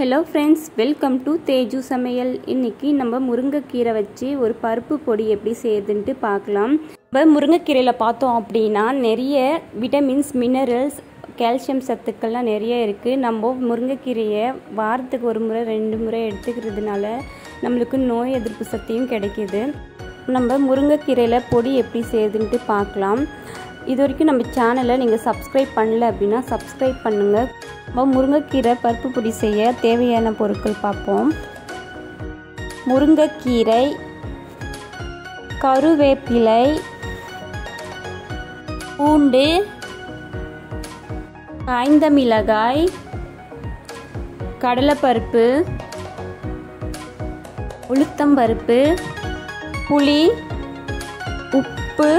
hello friends welcome to Teju Samayal இன்னைக்கு நம்ம முருங்கைக்கீரை வச்சு ஒரு பருப்பு பொடி எப்படி செய்யுதுன்ட்டு பார்க்கலாம் இப்போ முருங்கைக்கீரையில் பார்த்தோம் அப்படின்னா நிறைய விட்டமின்ஸ் மினரல்ஸ் கால்சியம் சத்துக்கள்லாம் நிறைய இருக்குது நம்ம முருங்கைக்கீரையை வாரத்துக்கு ஒரு முறை ரெண்டு முறை எடுத்துக்கிறதுனால நம்மளுக்கு நோய் எதிர்ப்பு சக்தியும் கிடைக்கிது நம்ம முருங்கைக்கீரையில் பொடி எப்படி செய்யுதுன்ட்டு பார்க்கலாம் இது வரைக்கும் நம்ம சேனலை நீங்கள் சப்ஸ்கிரைப் பண்ணல அப்படின்னா சப்ஸ்கிரைப் பண்ணுங்கள் நம்ம முருங்கைக்கீரை பருப்பு பொடி செய்ய தேவையான பொருட்கள் பார்ப்போம் முருங்கைக்கீரை கருவேப்பிலை பூண்டு காய்ந்த மிளகாய் கடலைப்பருப்பு உளுத்தம்பருப்பு புளி உப்பு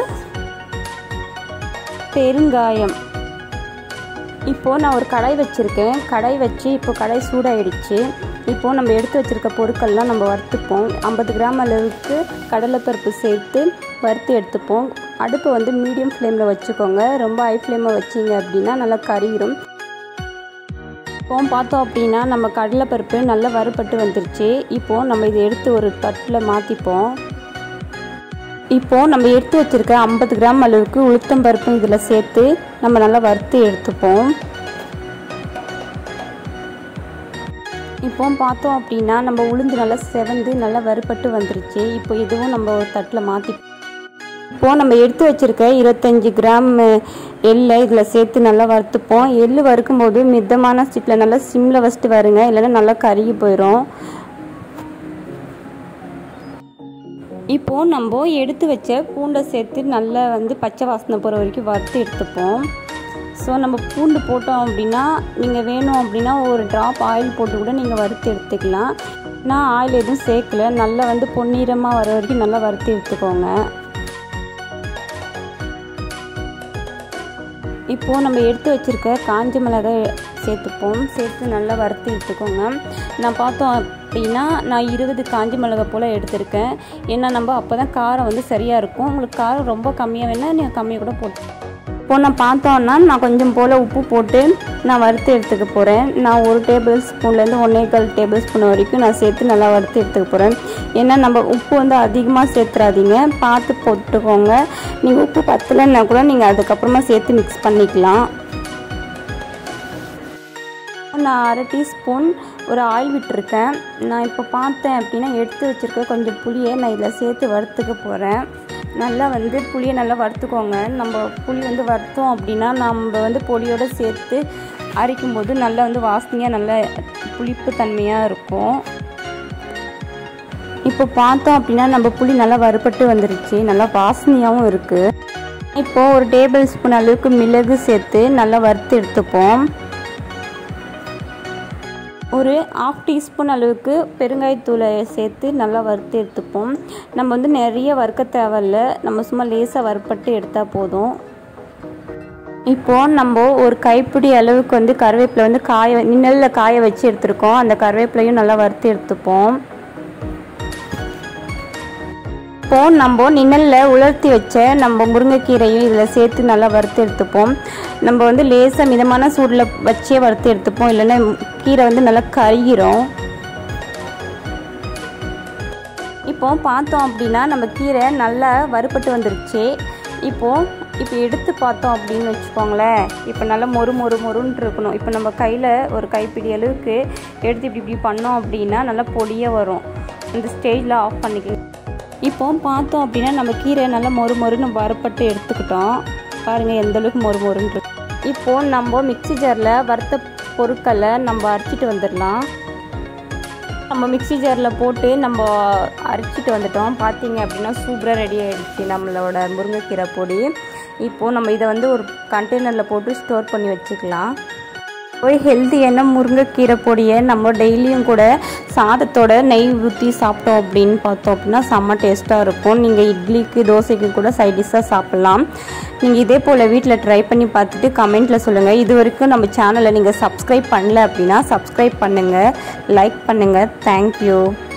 பெருங்காயம் இப்போது நான் ஒரு கடாய் வச்சுருக்கேன் கடாய் வச்சு இப்போ கடாய் சூடாயிடுச்சு இப்போது நம்ம எடுத்து வச்சுருக்க பொருட்கள்லாம் நம்ம வறுத்துப்போம் ஐம்பது கிராம் அளவுக்கு கடலைப்பருப்பு சேர்த்து வறுத்து எடுத்துப்போம் அடுப்பை வந்து மீடியம் ஃப்ளேமில் வச்சுக்கோங்க ரொம்ப ஹை ஃப்ளேமில் வச்சிங்க அப்படின்னா நல்லா கறிடும் இப்போ பார்த்தோம் அப்படின்னா நம்ம கடலைப்பருப்பு நல்லா வறுபட்டு வந்துருச்சு இப்போது நம்ம இதை எடுத்து ஒரு தட்டில் மாற்றிப்போம் இப்போது நம்ம எடுத்து வச்சுருக்க ஐம்பது கிராம் அளவுக்கு உளுத்தம்பருப்பு இதில் சேர்த்து நம்ம நல்லா வறுத்து எடுத்துப்போம் இப்போ பார்த்தோம் அப்படின்னா நம்ம உளுந்து நல்லா செவந்து நல்லா வறுபட்டு வந்துருச்சு இப்போ இதுவும் நம்ம ஒரு தட்டில் மாற்றி இப்போது நம்ம எடுத்து வச்சுருக்க இருபத்தஞ்சி கிராம் எள்ளை இதில் சேர்த்து நல்லா வறுத்துப்போம் எள்ளு வறுக்கும்போது மிதமான ஸ்டிக்கில் நல்லா சிம்மில் வச்சுட்டு வருங்க இல்லைன்னா நல்லா கருகி போயிடும் இப்போது நம்ம எடுத்து வச்ச பூண்டை சேர்த்து நல்லா வந்து பச்சை வாசனை போகிற வரைக்கும் வறுத்து எடுத்துப்போம் ஸோ நம்ம பூண்டு போட்டோம் அப்படின்னா நீங்கள் வேணும் அப்படின்னா ஒரு ட்ராப் ஆயில் போட்டு கூட நீங்கள் வறுத்து எடுத்துக்கலாம் நான் ஆயில் எதுவும் சேர்க்கல நல்லா வந்து பொன்னிறமாக வர வரைக்கும் நல்லா வறுத்து எடுத்துக்கோங்க இப்போது நம்ம எடுத்து வச்சுருக்க காஞ்ச மிளகாய் சேர்த்துப்போம் சேர்த்து நல்லா வறுத்து எடுத்துக்கோங்க நான் பார்த்தோம் அப்படின்னா நான் இருபது காஞ்சி மிளகா போல் எடுத்திருக்கேன் ஏன்னா நம்ம அப்போ தான் காரம் வந்து சரியாக இருக்கும் உங்களுக்கு காரம் ரொம்ப கம்மியாக வேணால் நீங்கள் கம்மியாக கூட போட்டு இப்போ நான் பார்த்தோன்னா நான் கொஞ்சம் போல் உப்பு போட்டு நான் வறுத்து எடுத்துக்க போகிறேன் நான் ஒரு டேபிள் ஸ்பூன்லேருந்து ஒன்றே கால் டேபிள் ஸ்பூன் வரைக்கும் நான் சேர்த்து நல்லா வறுத்து எடுத்துக்க போகிறேன் ஏன்னா நம்ம உப்பு வந்து அதிகமாக சேர்த்துறாதீங்க பார்த்து போட்டுக்கோங்க நீங்கள் உப்பு பத்தலைன்னா கூட நீங்கள் அதுக்கப்புறமா சேர்த்து மிக்ஸ் பண்ணிக்கலாம் நான் அரை டீஸ்பூன் ஒரு ஆயில் விட்டுருக்கேன் நான் இப்போ பார்த்தேன் அப்படின்னா எடுத்து வச்சுருக்க கொஞ்சம் புளியை நான் இதில் சேர்த்து வறுத்துக்க போகிறேன் நல்லா வந்து புளியை நல்லா வறுத்துக்கோங்க நம்ம புளி வந்து வறுத்தோம் அப்படின்னா நம்ம வந்து பொடியோடு சேர்த்து அரைக்கும்போது நல்லா வந்து வாசனையாக நல்ல புளிப்பு தன்மையாக இருக்கும் இப்போ பார்த்தோம் அப்படின்னா நம்ம புளி நல்லா வறுபட்டு வந்துருச்சு நல்லா வாசனையாகவும் இருக்குது இப்போது ஒரு டேபிள் ஸ்பூன் அளவுக்கு மிளகு சேர்த்து நல்லா வறுத்து எடுத்துப்போம் ஒரு ஆஃப் டீஸ்பூன் அளவுக்கு பெருங்காயத்தூளை சேர்த்து நல்லா வறுத்து எடுத்துப்போம் நம்ம வந்து நிறைய வறுக்க தேவையில்ல நம்ம சும்மா லேசாக வறுப்பட்டு எடுத்தால் போதும் இப்போது நம்ம ஒரு கைப்பிடி அளவுக்கு வந்து கருவேப்பிலை வந்து காய நிழலில் காய வச்சு எடுத்துருக்கோம் அந்த கருவேப்பிலையும் நல்லா வறுத்து எடுத்துப்போம் இப்போது நம்ம நிழலில் உலர்த்தி வச்ச நம்ம முருங்கைக்கீரையும் இதில் சேர்த்து நல்லா வறுத்து எடுத்துப்போம் நம்ம வந்து லேசாக மிதமான சூடில் வச்சே வறுத்து எடுத்துப்போம் இல்லைன்னா கீரை வந்து நல்லா கருகிரும் இப்போ பார்த்தோம் அப்படின்னா நம்ம கீரை நல்லா வறுபட்டு வந்துருச்சு இப்போது இப்போ எடுத்து பார்த்தோம் அப்படின்னு வச்சுக்கோங்களேன் இப்போ நல்லா மொறு மொறு மொறுன்னு இருக்கணும் இப்போ நம்ம கையில் ஒரு கைப்பிடி அளவுக்கு எடுத்து இப்படி இப்படி பண்ணோம் அப்படின்னா நல்லா பொடியாக வரும் இந்த ஸ்டேஜில் ஆஃப் பண்ணிக்கலாம் இப்போ பார்த்தோம் அப்படின்னா நம்ம கீரை நல்லா மொறு மொறுன்னு வறுப்பட்டு எடுத்துக்கிட்டோம் பாருங்கள் எந்த அளவுக்கு மொறு மொறுன்னு இருக்கு இப்போது நம்ம மிக்சி ஜாரில் வறுத்த பொருட்களை நம்ம அரைச்சிட்டு வந்துடலாம் நம்ம மிக்சி ஜாரில் போட்டு நம்ம அரைச்சிட்டு வந்துட்டோம் பார்த்தீங்க அப்படின்னா சூப்பராக ரெடி ஆகிடுச்சு நம்மளோட முருங்கைக்கீரை பொடி இப்போது நம்ம இதை வந்து ஒரு கண்டெய்னரில் போட்டு ஸ்டோர் பண்ணி வச்சுக்கலாம் ஒரு ஹெல்த்தியான முருங்கைக்கீரை பொடியை நம்ம டெய்லியும் கூட சாதத்தோட நெய் ஊற்றி சாப்பிட்டோம் அப்படின்னு பார்த்தோம் அப்படின்னா செம்ம டேஸ்ட்டாக இருக்கும் நீங்கள் இட்லிக்கு தோசைக்கு கூட சைட் டிஷ்ஷாக சாப்பிட்லாம் நீங்கள் இதே போல் வீட்டில் ட்ரை பண்ணி பார்த்துட்டு கமெண்ட்டில் சொல்லுங்கள் இது வரைக்கும் நம்ம சேனலை நீங்கள் சப்ஸ்கிரைப் பண்ணல அப்படின்னா சப்ஸ்கிரைப் பண்ணுங்கள் லைக் பண்ணுங்கள் தேங்க்யூ